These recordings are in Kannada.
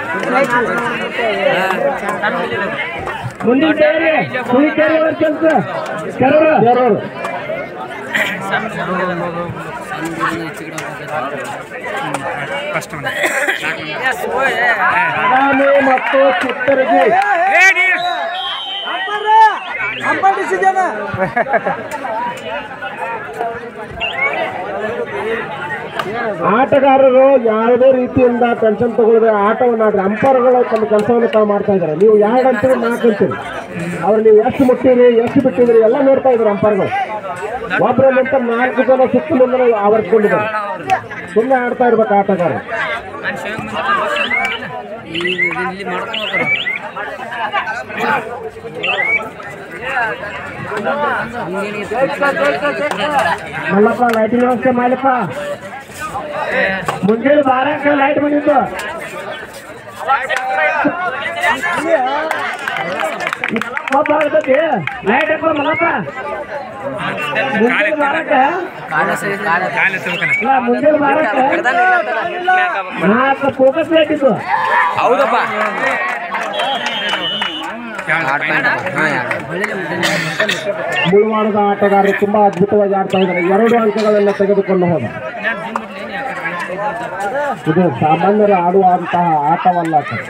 ಮುಂದಿನ ತಯಾರಿ ಸುಳಿ ಕೆರೆ ಕೆಲಸ ಕೆರೂರು ಬಾದಾಮಿ ಮತ್ತು ಚಿತ್ತರಗಿ ಆಟಗಾರರು ಯಾವುದೇ ರೀತಿಯಿಂದ ಟೆನ್ಷನ್ ತಗೊಳ್ಳದೆ ಆಟವನ್ನು ಆಡ್ರಿ ಅಂಪೈರ್ಗಳು ತಮ್ಮ ಕೆಲಸವನ್ನು ತಾವು ಮಾಡ್ತಾ ಇದ್ದಾರೆ ನೀವು ಎರಡು ಅಂತೀರಿ ನಾಲ್ಕು ಅಂತೀರಿ ಅವ್ರು ನೀವು ಎಷ್ಟು ಮುಟ್ಟಿರಿ ಎಷ್ಟು ಬಿಟ್ಟಿದ್ರಿ ಎಲ್ಲ ನೋಡ್ತಾ ಇದ್ದಾರೆ ಅಂಪೈರ್ಗಳು ಒಬ್ಬರ ನಂತರ ನಾಲ್ಕು ಜನ ಸುತ್ತಲಿಂದ ಆವರಿಸ್ಕೊಂಡಿದ್ದಾರೆ ಸುಮ್ಮನೆ ಆಡ್ತಾ ಇರ್ಬೇಕು ಆಟಗಾರರು ಇಲ್ಲಿ ಮಾಡ್ಕೊಂಡು ಮಲ್ಲಪ್ಪ ಲೈಟಿನ ವ್ಯವಸ್ಥೆ ಮಾಡಪ್ಪ ಮುಂಜಾನೆ ಬಾರಕ್ಕೆ ಲೈಟ್ ಬಂದಿತ್ತು ಒಬ್ಬ ಆಗ್ತೈತಿ ಲೈಟ್ ಹಾಕೋ ಮಲ್ಲಪ್ಪ ಮುಂಜಾನೆ ಬಾರಕ್ಕೆ ಇಲ್ಲ ಮುಂಜಾನೆ ಬಾರಕ್ಕೆ ನಾಲ್ಕು ಫೋಕಸ್ ಲೈಟ್ ಇತ್ತು ಹೌದಪ್ಪ ಮುಳುವಾಡದ ಆಟಗಾರರು ತುಂಬಾ ಅದ್ಭುತವಾಗಿ ಆಡ್ತಾ ಇದ್ದಾರೆ ಎರಡು ಅಂಕಗಳನ್ನು ತೆಗೆದುಕೊಂಡು ಹೋದ ಇದು ಸಾಮಾನ್ಯರು ಆಡುವಂತಹ ಆಟವಲ್ಲ ಸರ್.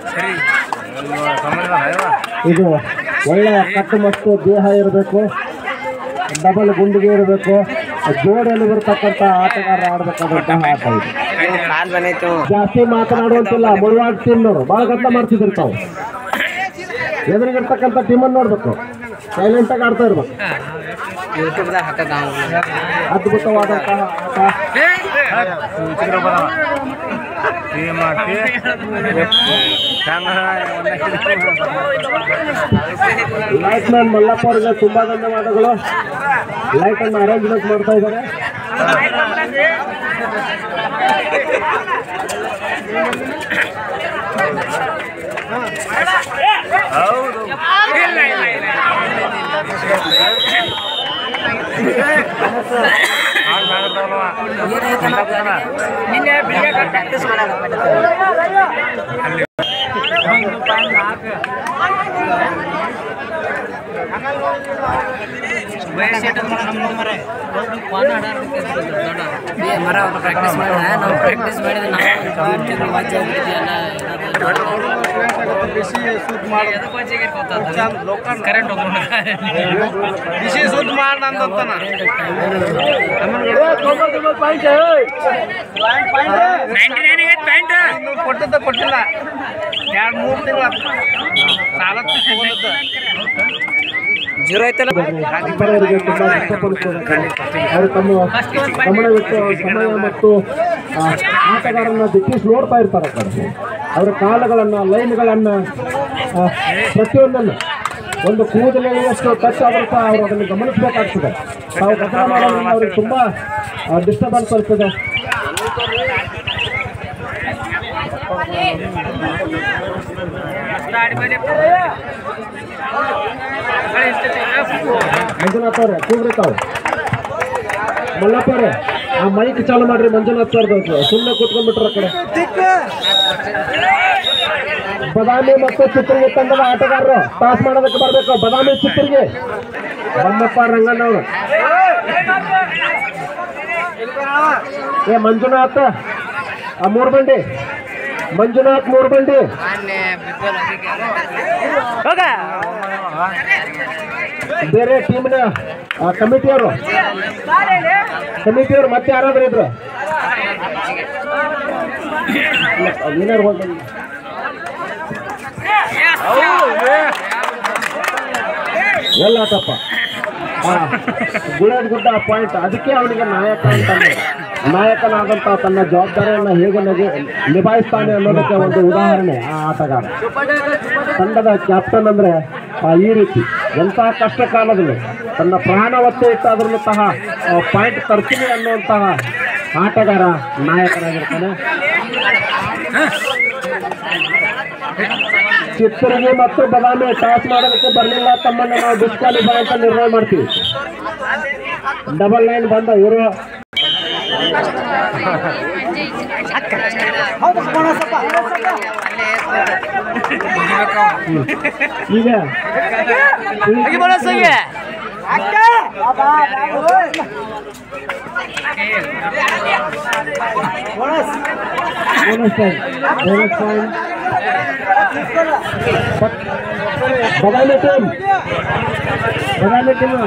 ಇದು ಒಳ್ಳೆಯ ಕಟ್ಟುಮಸ್ತು ದೇಹ ಇರಬೇಕು ಡಬಲ್ ಗುಂಡಿಗೆ ಇರಬೇಕು ಜೋಡಿಯಲ್ಲಿ ಬರ್ತಕ್ಕಂಥ ಆಟಗಾರ ಆಡಬೇಕಾದಂತಹ ಆಟ ಇದು ಕಾಲ್ ಬಂದೈತು ಜಾಸ್ತಿ ಮಾತನಾಡುವಂತಿಲ್ಲ ಮುಳುವಾಡ ಟೀಮ್ನವರು ಭಾಳ ಗಂಟ ಮಾಡ್ತಿದ್ರು ತಾವು ಎದುರಿಗಿರ್ತಕ್ಕಂಥ ಟೀಮನ್ನು ನೋಡ್ಬೇಕು ಸೈಲೆಂಟ್ ಆಗಿ ಆಡ್ತಾ ಇರ್ಬೇಕು ಯೂಟ್ಯೂಬ್ದಾಗ ಹಾಕಕ್ಕ ಅದ್ಭುತವಾದಂತಹ ಆಟ ಲೈಟ್ ಮ್ಯಾನ್ ಮಲ್ಲಪ್ಪ ಅವರಿಗೆ ತುಂಬಾ ಧನ್ಯವಾದಗಳು ಲೈಟ್ ಅನ್ನು ಅರೇಂಜ್ಮೆಂಟ್ ಮಾಡ್ತಾ ಇದ್ದಾರೆ ನಿನ್ನೆ ಬೆಳಿಗ್ಗೆ ಪ್ರಾಕ್ಟೀಸ್ ಮರ ಅವ್ರು ಪ್ರಾಕ್ಟೀಸ್ ಮಾಡಿದ ನಾವು ಪ್ರಾಕ್ಟೀಸ್ ಮಾಡಿದ್ರೆ ನಾವು ವಾಚ್ ಕರೆಂಟ್ ಬಿಸಿ ಸುದ್ದಿ ಮಾಡ ನಂದಂತಾನ ಇನ್ನು ಕೊಟ್ಟಿದ್ದ ಕೊಟ್ಟಿಲ್ಲ ಎರಡು ಮೂರು ತಿಂಗಳು ಸಾಲ ಜೀರೋ ಐತಲ್ಲ ಅಂಪೈರ್ಗೆ ತುಂಬಾ ಇಷ್ಟಪಡಿಸ್ತಾರೆ ಅವರು ತಮ್ಮ ಗಮನವಿಟ್ಟು ಸಮಯ ಮತ್ತು ಆ, ಆಟಗಾರನ್ನ ದಿಕ್ಕಿಸಿ ನೋಡ್ತಾ ಇರ್ತಾರೆ ಆ ಕಡೆ ಅವರ ಕಾಲುಗಳನ್ನ ಲೈನ್ಗಳನ್ನ ಆ, ಪ್ರತಿಯೊಂದನ್ನು ಒಂದು ಕೂದಲಿನಷ್ಟು ಟಚ್ ಆದರೂ ಸಹ ಅವರು ಅದನ್ನು ಗಮನಿಸಬೇಕಾಗ್ತದೆ ತಾವು ಕಥನ ಮಾಡೋದ್ರಿಂದ ಅವ್ರಿಗೆ ತುಂಬಾ ಡಿಸ್ಟರ್ಬೆನ್ಸ್ ಬರ್ತದೆ ಮಂಜುನಾಥ್ ಅವ್ರೆ ಕೂಗ್ರಿ ತಾವು ಮಲ್ಲಪ್ಪ ಅವ್ರೆ ಆ ಮೈಕ್ ಚಾಲು ಮಾಡ್ರಿ ಮಂಜುನಾಥ್ ಸರ್ ಸುಮ್ಮನೆ ಕೂತ್ಕೊಂಡ್ಬಿಟ್ರ ಕಡೆ ಬದಾಮಿ ಮತ್ತು ಚಿತ್ರಗೆ ತಂಡದ ಆಟಗಾರರು ಪಾಸ್ ಮಾಡೋದಕ್ಕೆ ಬರ್ಬೇಕು ಬದಾಮಿ ಚಿತ್ರಗೆ ಬನ್ನಪ್ಪ ರಂಗಣ್ಣವರು ಏ ಮಂಜುನಾಥ್ ಆ ಮೂರು ಬಂಡಿ ಮಂಜುನಾಥ್ ಮೂರು ಬಂಡಿ ಬೇರೆ ಟೀಮ್ನ ಕಮಿಟಿಯವರು ಕಮಿಟಿಯವರು ಮತ್ತೆ ಯಾರಾದ್ರೂ ಇದ್ರು ಏನಾರು ಹೋಗಿ ಎಲ್ಲ ತಪ್ಪ ಗುಳದ ಗುಡ್ಡ ಪಾಯಿಂಟ್ ಅದಕ್ಕೆ ಅವನಿಗೆ ನಾಯಕ ಅಂತ ನಾಯಕನಾದಂತ ತನ್ನ ಜವಾಬ್ದಾರಿಯನ್ನು ಹೇಗೆ ನಗೆ ನಿಭಾಯಿಸ್ತಾನೆ ಅನ್ನೋದಕ್ಕೆ ಒಂದು ಉದಾಹರಣೆ ಆ ಆಟಗಾರ ತಂಡದ ಕ್ಯಾಪ್ಟನ್ ಅಂದ್ರೆ ಆ, ಈ ರೀತಿ ಎಂತಹ ಕಷ್ಟ ಕಾಲದಲ್ಲಿ ತನ್ನ ಪ್ರಾಣ ಒತ್ತೆ ಇಟ್ಟಾದ್ರೂ ಸಹ ಪಾಯಿಂಟ್ ತರ್ತೀನಿ ಅನ್ನುವಂತಹ ಆಟಗಾರ ನಾಯಕನಾಗಿರ್ತಾನೆ ಚಿತ್ತೂರಿಗೆ ಮತ್ತು ಬದಾಮಿ ಟಾಸ್ ಮಾಡೋದಕ್ಕೆ ಬರಲಿಲ್ಲ ತಮ್ಮನ್ನ ನಾವು ಡಿಸ್ಕ್ವಾಲಿಫೈ ಅಂತ ನಿರ್ಣಯ ಮಾಡ್ತೀವಿ ಡಬಲ್ ಲೈನ್ ಬಂದ ಇವರು ಹೌದು ಈಗ bonus time bonus time Badami team Badami team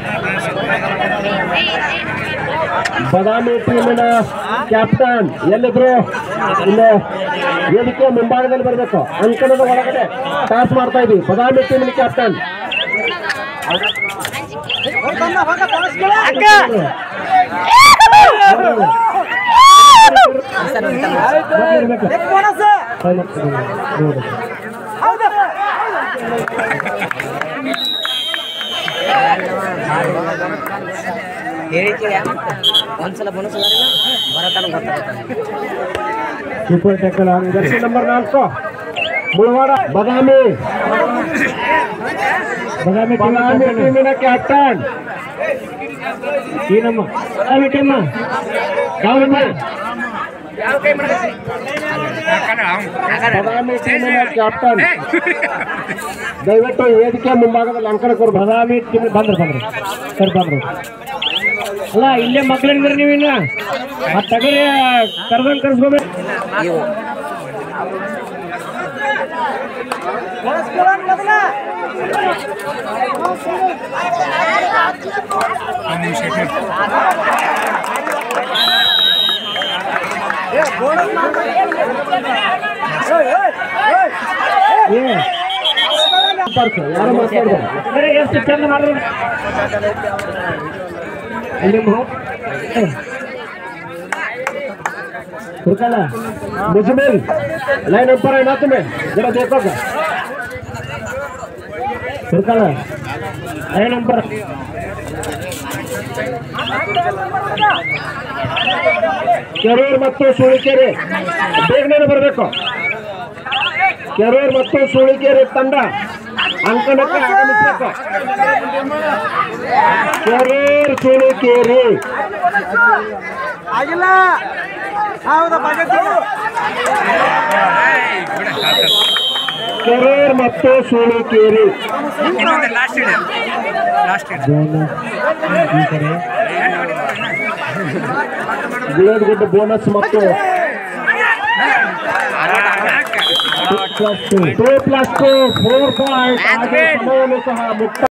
Badami ಟೀಮಿನ ಕ್ಯಾಪ್ಟನ್ ಎಲ್ಲಿದ್ರು ಇಲ್ಲೇ ವೇದಿಕೆ ಮುಂಭಾಗದಲ್ಲಿ ಬರಬೇಕು ಅಂಕಣದ ಒಳಗಡೆ ಟಾಸ್ ಮಾಡ್ತಾ ಇದ್ವಿ ಬದಾಮಿ ಟೀಮಿನ ಕ್ಯಾಪ್ಟನ್ ಹೇಳಿಕೆ ಒಂದ್ಸಲ ಬೋನಸ್ ಬರತಾನ ಗೊತ್ತಾಗುತ್ತೆ ಸೂಪರ್ ಟ್ಯಾಕಲ್ ಜರ್ಸಿ ನಂಬರ್ ನಾಲ್ಕು ಮುಳವಾಡ ಬದಾಮಿ ಬದಾಮಿ ಬದಾಮಿ ಟೀಮಿನ ಕ್ಯಾಪ್ಟನ್ ಈ ನಮ್ಮ ಬದಾಮಿ ಟೀಮ್ ಯಾವ ನಂಬರ್ ಬದಾಮಿ ಟೀಮಿನ ಕ್ಯಾಪ್ಟನ್ ದಯವಿಟ್ಟು ವೇದಿಕೆ ಮುಂಭಾಗದಲ್ಲಿ ಅಂಕಣಕ್ಕವ್ರು ಬದಾಮಿ ಟೀಮ್ ಬಂದ್ರು ಬಂದ್ರು ಸರ್ ಬಂದ್ರು ಅಲ್ಲ ಇಲ್ಲೇ ಮಕ್ಳಿಂದ್ರಿ ನೀವಿನ್ನ ಆ ತಗರಿ ಕರ್ದಂಗ್ ಕರ್ಸ್ಕೋಬೇಕು ಇವು ಏ ಬರ್ಸು, ಯಾರು ಮಾತಾಡ್ಬೇಡ. ಎಷ್ಟು ಚಂದ ಮಾಡಿದ್ರು ಅಲ್ಲಿ ಮಾ- ಏ. ಹುಡ್ಕಲ್ಲ ಮುಜ್ಮೇಲ್ ಲೈನ್ ಅಂಪರ ಏನಾತಮೆ ಜರ ದೇಕೋಗ ಹುಡ್ಕಲ್ಲ ಲೈನ್ ಅಂಪರ ಕೆರೂರ್ ಮತ್ತು ಸೂಳಿಕೆರೆ ಬೇಗನೆ ಬರಬೇಕು ಕೆರೂರ್ ಮತ್ತು ಸೂಳಿಕೆರೆ ತಂಡ ಅಂಕಣಕ್ಕೆ ಆಗಮಿಸಬೇಕು ಕೆರೂರ್ ಸೂಳಿಕೆರೆ ಆಗಿಲ್ಲ ಹೌದಾ ಬಜೆಟ್ ಕೆರೂರ್ ಮತ್ತು ಸೂಳಿಕೆರೆ ಲಾಸ್ಟ್ ಇದೆ ಲಾಸ್ಟ್ ಇದೆ ಗುಡ್ ಬೋನಸ್ ಮತ್ತು two plus two four point ಸಮಯವನ್ನು ಸಹ ಮುಕ್ತ